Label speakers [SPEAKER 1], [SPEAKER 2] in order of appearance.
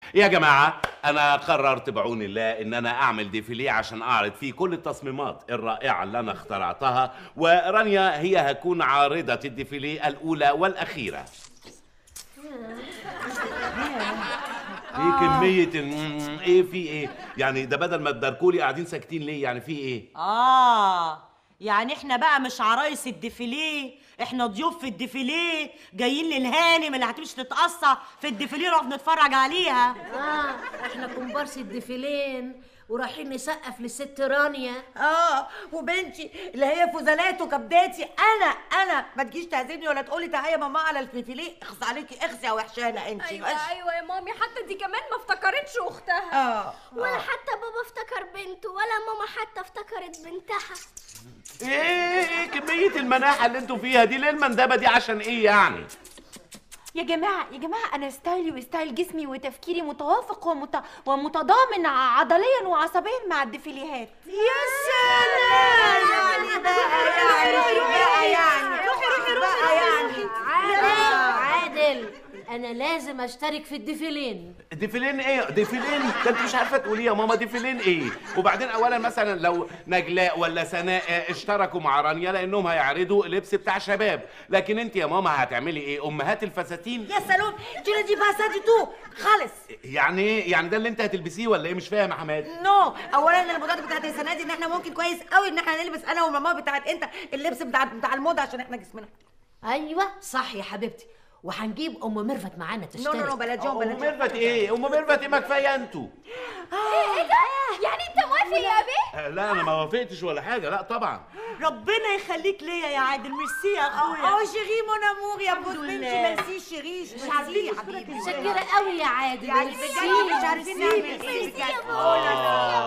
[SPEAKER 1] يا جماعة أنا قررت بعون الله إن أنا أعمل ديفيليه عشان أعرض فيه كل التصميمات الرائعة اللي أنا اخترعتها ورانيا هي هتكون عارضة الديفيليه الأولى والأخيرة ايه كمية ال- ايه في ايه؟ يعني ده بدل ما تداركولي قاعدين ساكتين ليه؟ يعني في ايه؟
[SPEAKER 2] اه يعني احنا بقى مش عرايس الديفيليه احنا ضيوف في الديفيليه جايين للهانم اللي هتمشي تتقصى في الديفيليه نقف نتفرج عليها
[SPEAKER 3] اه احنا كومبارس الديفيلين ورايحين نسقف للست رانيا
[SPEAKER 2] اه وبنتي اللي هي فوزلات وكبداتي انا انا ما تجيش تعزمني ولا تقولي تعالي يا ماما على الديفيليه اخص عليكي اخصي يا وحشانه انت
[SPEAKER 4] ايوه ايوه يا مامي حتى دي كمان ما افتكرتش اختها
[SPEAKER 2] اه
[SPEAKER 5] ولا حتى بابا افتكر بنته ولا ماما حتى افتكرت بنتها
[SPEAKER 1] ايه ايه كمية المناحة اللي انتوا فيها دي؟ ليه المندبة دي عشان ايه يعني؟
[SPEAKER 6] يا جماعة يا جماعة أنا ستايلي وستايل جسمي وتفكيري متوافق ومت... ومتضامن عضليا وعصبيا مع الديفيليهات
[SPEAKER 2] يا سلام يعني بقى يعني بقى يعني
[SPEAKER 3] روحي روحي روحي يعني عادل عادل انا لازم اشترك في الديفيلين
[SPEAKER 1] ديفيلين ايه؟ ديفيلين؟ ده انت مش عارفة تقولي يا ماما ديفيلين ايه؟ وبعدين اولا مثلا لو نجلاء ولا سناء اشتركوا مع رانيا لانهم هيعرضوا لبس بتاع شباب، لكن انت يا ماما هتعملي ايه؟ امهات الفساتين؟
[SPEAKER 2] يا سلام tu ne dis pas ça du tout خالص
[SPEAKER 1] يعني ايه؟ يعني ده اللي انت هتلبسيه ولا ايه؟ مش فاهم يا حماد.
[SPEAKER 2] نو اولا الموضات بتاعت السنه دي ان احنا ممكن كويس قوي ان احنا نلبس انا وماما بتاعت انت اللبس بتاع بتاع الموضه عشان احنا جسمنا
[SPEAKER 3] ايوه صح يا حبيبتي وهنجيب ام ميرفت معانا
[SPEAKER 2] نو
[SPEAKER 3] تشترك
[SPEAKER 2] نو نو بلا جون بلا
[SPEAKER 1] ام
[SPEAKER 2] جون
[SPEAKER 1] ميرفت ايه؟ ام ميرفت ايه ما كفايه انتوا.
[SPEAKER 4] ايه ده يعني انت موافق يا بيه
[SPEAKER 1] آه، لا انا ما وافقتش ولا حاجه لا طبعا
[SPEAKER 2] ربنا يخليك ليا يا عادل ميرسي يا اخويا اه شيري مون امور يا بوس بنتي ميرسي شيري مش عارفين
[SPEAKER 3] متشكره قوي يا عادل
[SPEAKER 2] يعني
[SPEAKER 3] ميرسي.
[SPEAKER 2] بجد مش عارفين نعمل ايه بجد
[SPEAKER 1] آه